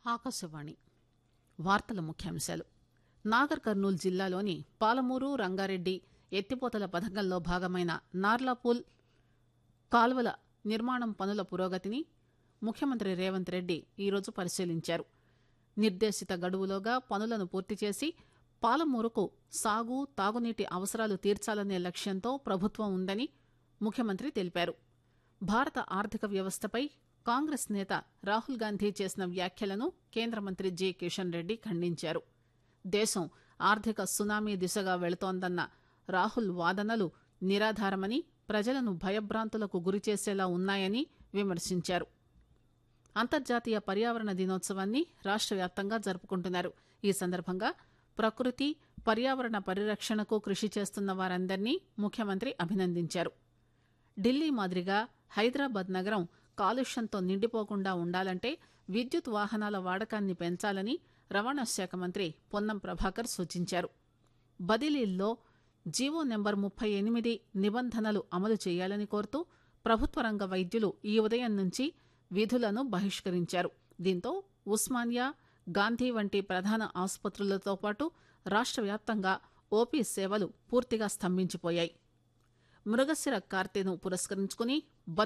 ఆకాశవాణి వార్తల ముఖ్యాంశాలు నాగర్ కర్నూలు జిల్లాలోని పాలమూరు రంగారెడ్డి ఎత్తిపోతల పథకంలో భాగమైన నార్లాపూల్ కాల్వల నిర్మాణం పనుల పురోగతిని ముఖ్యమంత్రి రేవంత్ రెడ్డి ఈరోజు పరిశీలించారు నిర్దేశిత గడువులోగా పనులను పూర్తి చేసి పాలమూరుకు సాగు తాగునీటి అవసరాలు తీర్చాలనే లక్ష్యంతో ప్రభుత్వం ఉందని ముఖ్యమంత్రి తెలిపారు భారత ఆర్థిక వ్యవస్థపై కాంగ్రెస్ నేత రాహుల్ గాంధీ చేసిన వ్యాఖ్యలను కేంద్ర మంత్రి జి కిషన్ రెడ్డి ఖండించారు దేశం ఆర్థిక సునామీ దిశగా వెళుతోందన్న రాహుల్ వాదనలు నిరాధారమని ప్రజలను భయభ్రాంతులకు గురిచేసేలా ఉన్నాయని విమర్శించారు అంతర్జాతీయ పర్యావరణ దినోత్సవాన్ని రాష్ట్ర వ్యాప్తంగా జరుపుకుంటున్నారు ఈ సందర్భంగా ప్రకృతి పర్యావరణ పరిరక్షణకు కృషి చేస్తున్న వారందరినీ ముఖ్యమంత్రి అభినందించారు ఢిల్లీ మాదిరిగా హైదరాబాద్ నగరం కాలుష్యంతో నిండిపోకుండా ఉండాలంటే విద్యుత్ వాహనాల వాడకాన్ని పెంచాలని రవాణా శాఖ మంత్రి పొన్నం ప్రభాకర్ సూచించారు బదిలీల్లో జీవో నెంబర్ ముప్పై ఎనిమిది నిబంధనలు అమలు చేయాలని కోరుతూ ప్రభుత్వ రంగ వైద్యులు ఈ ఉదయం నుంచి విధులను బహిష్కరించారు దీంతో ఉస్మానియా గాంధీ వంటి ప్రధాన ఆసుపత్రులతో పాటు రాష్ట్ర వ్యాప్తంగా ఓపీ సేవలు పూర్తిగా స్తంభించిపోయాయి మృగశిర కార్తెను పురస్కరించుకుని